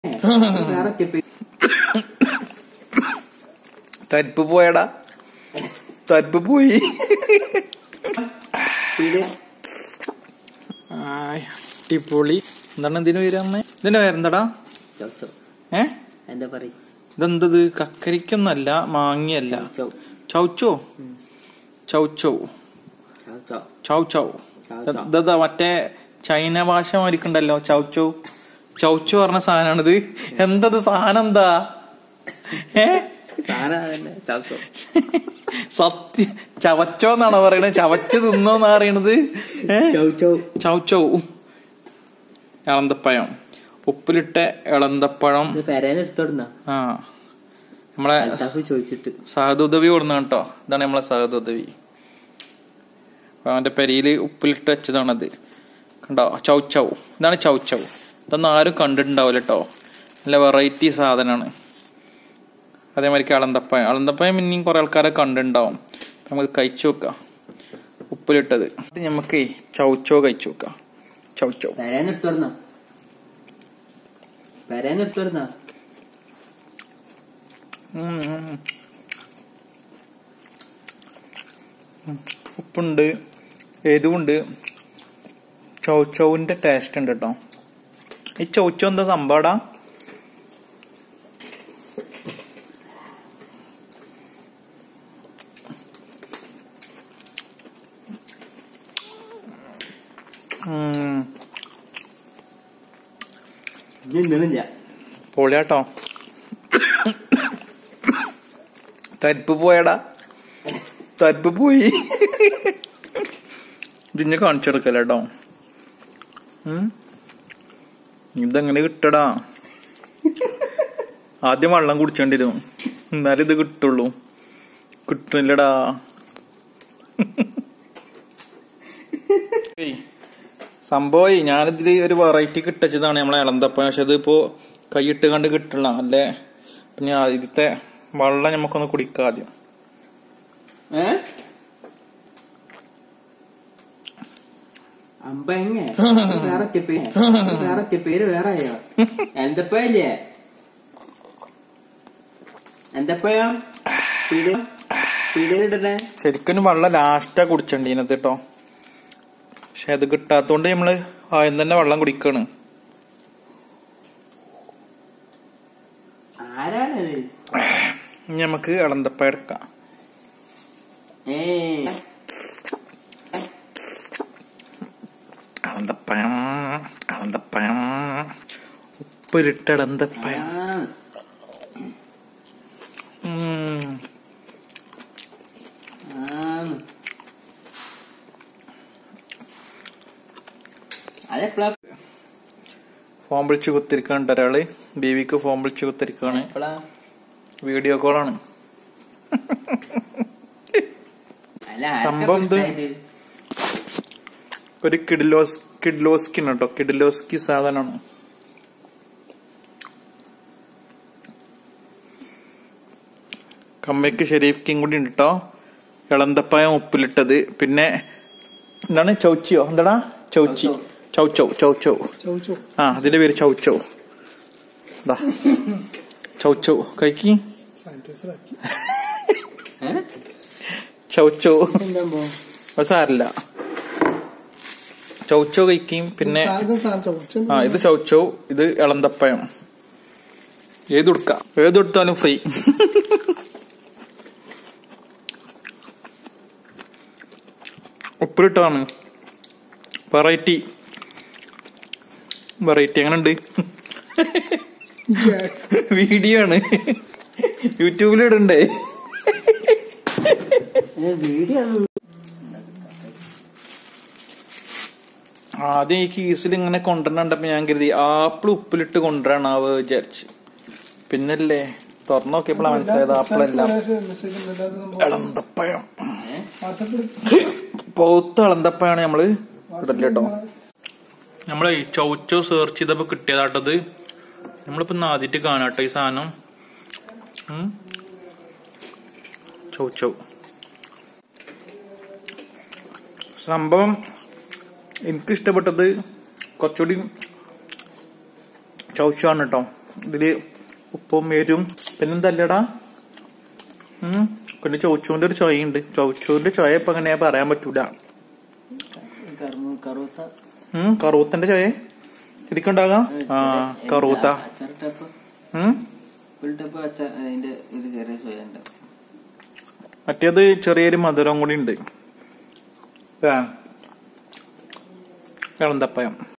വേറെ ടിപ്പ് തരിപ്പ് പോയടാ തരിപ്പ് പോയി പീടിക ആയ്, അടിപൊളി എന്താണ് ഇതിന് പേര് അമ്മ ഇതിന്റെ പേരെന്താടാ ചൗ ചൗ ഏ എന്താ പറയ ഇതെന്തത് കക്കരിക്കൊന്നല്ല മാങ്ങിയല്ല ചൗ ചൗച്ചോ ചൗച്ചോ ചൗ ചൗ ചൗ ചൗ ഇതാ മറ്റേ ചൈന ഭാഷ മരിക്കണ്ടല്ലോ ചൗച്ചോ ചൗച്ചോ പറഞ്ഞ സാധനമാണിത് എന്തത് സാധനം എന്താ ഏ സാധനം അതന്നെ ചൗ ചൗ സത്യ ചവച്ചോ എന്നാണോ പറയണത് ചവച്ച് തിന്നോന്നാ പറയണത് ഏ ചൗ ചൗ ചൗച്ചോ ഇളന്തപ്പഴം ഉപ്പിലിട്ട ഇളന്തപ്പഴം ഇത് പെരേന്ന് എടുത്തോടുന്ന ആ നമ്മളെ അൽത്താഫ് ചോദിച്ചിട്ട് സഹദുദവി കൊടുന്ന കേട്ടോ ഇതാണ് നമ്മളെ സഹദുദവി അപ്പൊ അവന്റെ പെരിയില് ഉപ്പിലിട്ട് വെച്ചതാണത് കണ്ടോ ചൗച്ചൗ ഇതാണ് ചൗച്ചൗ ഇതൊന്നും ആരും കണ്ടിട്ടുണ്ടാവില്ല കേട്ടോ നല്ല വെറൈറ്റി സാധനമാണ് അതേമാതിരി അളന്തപ്പഴം അളന്തപ്പഴം പിന്നെയും കുറെ ആൾക്കാരെ കണ്ടിട്ടുണ്ടാവും അപ്പൊ നമുക്ക് കഴിച്ചു നോക്കാം ഉപ്പിലിട്ടത് ഇത് നമുക്ക് ചൗച്ചോ കഴിച്ചു നോക്കാം ചൗച്ചോ പെരേന്ന് എടുത്തോടുന്ന പെരേന്ന് എടുത്തോടുന്ന ഉം, ഉം. ഉം. ഉപ്പുണ്ട് എരിവുണ്ട് ചൗച്ചൗവിന്റെ ടേസ്റ്റ് ഉണ്ട് കേട്ടോ ഈ ചൗച്ചോ എന്താ സംഭവടാ ഉം. ഇനി നിന്നില്ല പൊളിയാട്ടോ തരിപ്പ് പോയടാ തരിപ്പ് പോയി ഇതിന്നെ കാണിച്ചെടുക്കല്ലോ ഉം ഇതെങ്ങനെ കിട്ടടാ ആദ്യം വെള്ളം കുടിച്ചോണ്ടിരും എന്നാലും ഇത് കിട്ടുള്ളൂ കിട്ടുന്നില്ലടാ ഏയ്, സംഭവം ഞാനിതില് ഒരു വെറൈറ്റി കിട്ടച്ചതാണ് നമ്മളെ ഇളന്തപ്പം പക്ഷെ ഇതിപ്പോ കൈയിട്ട് കണ്ട് കിട്ടണ അല്ലേ പിന്നെ ആദ്യത്തെ വെള്ളം നമുക്കൊന്ന് കുടിക്കാം ആദ്യം ഏ അമ്പങ്ങ വേറെ ടിപ്പ് വേറെ ടിപ്പ് പേര് വേറെ ആയോ എന്തപ്പല്ലേ എന്തപ്പഴം പീടിക പീടികയിലിടണേ ശരിക്കും വെള്ളം ലാസ്റ്റാ കുടിച്ചണ്ടീനത് കേട്ടോ പക്ഷെ അത് കിട്ടാത്തോണ്ട് നമ്മള് ആദ്യം തന്നെ വെള്ളം കുടിക്കാണ് ആരാണത് ഇനി നമുക്ക് ഇളന്തപ്പ എടുക്കാം ഏ ഇളന്തപ്പഴം ഇളന്തപ്പഴം ഉപ്പിലിട്ട ഇളന്തപ്പഴം ഉം. അതെപ്പോഴാ ഫോൺ വിളിച്ച് കുത്തിരിക്കാണ് ഒരാള് ബീവിക്ക് ഫോൺ വിളിച്ച് കുത്തിരിക്കാണ് എപ്പോഴാ വീഡിയോ കോളാണ് അല്ല സംഭവം ഇത് ഒരു കിഡിലോസ് കിഡ്ലോസ്കിൻ കേട്ടോ കിഡിലോസ്കി സാധനമാണ് കമ്മയ്ക്ക് ഷെരീഫ്ക്കും കൂടി ഉണ്ട് കേട്ടോ ഇളന്തപ്പായം ഉപ്പിലിട്ടത് പിന്നെ എന്താണ് ചൗച്ചിയോ എന്താടാ ചൗച്ചി ചൗച്ചൗ ചൗച്ചൗ ആ അതിന്റെ പേര് ചൗച്ചൗ ദാ ചൗച്ചൗ കഴിക്കി ചൗച്ചൗ അത് സാരില്ല ചൗച്ചോ കഴിക്കും പിന്നെ ആ ഇത് ചൗച്ചോ ഇത് ഇളന്തപ്പഴം ഏതെടുക്കാം ഏതെടുത്താലും ഫ്രീ ഉപ്പിലിട്ടാണ് വെറൈറ്റി വെറൈറ്റി അങ്ങനെ ഉണ്ട് വീഡിയോ ആണ് യൂട്യൂബിലിടണ്ടേ വീഡിയോ ആദ്യം ഈ കീസിൽ ഇങ്ങനെ കൊണ്ടുവരണ്ടപ്പോ ഞാൻ കരുതി ആപ്പിൾ ഉപ്പിലിട്ട് കൊണ്ടുവരാണാവ് വിചാരിച്ച് പിന്നല്ലേ തുറന്നു നോക്കിയപ്പോഴാണ് മനസ്സിലായത് ആപ്പിളല്ല ഇളന്തപ്പഴം പൗത്ത ഇളന്തപ്പഴമാണ് നമ്മള് ഇടല്ലേ കേട്ടോ നമ്മളെ ഈ ചൗച്ചോ സെർച്ച് ചെയ്തപ്പോ കിട്ടിയതാട്ടത് നമ്മളിപ്പോ ഇന്ന് ആദ്യമായിട്ട് കാണാട്ടോ ഈ സാധനം ഉം. ചൗച്ചോ സംഭവം എനിക്ക് ഇഷ്ടപ്പെട്ടത് കുറച്ചുകൂടി ചൗച്ചാണ് കേട്ടോ ഇതില് ഉപ്പും എരും പിന്നെന്തല്ലടാ ഉം പിന്നെ ചൗച്ചൂന്റെ ഒരു ചൊയുണ്ട് ചൗച്ചൂന്റെ ചൊയ ഇപ്പൊ എങ്ങനെയാ പറയാൻ പറ്റൂല കറുമ കറുത്ത ഉം കറൂത്തന്റെ ചൊയ ശരിക്കുണ്ടാകാം ആ കറൂത്ത അച്ചാറിട്ടപ്പോ ഉം ഉപ്പിലിട്ടപ്പോ അച്ചാർ അതിന്റെ ഒരു ചെറിയ സ്വയ ഉണ്ടാവും മറ്റേത് ചെറിയൊരു മധുരം കൂടി ഉണ്ട് ഇളന്തപ്പയം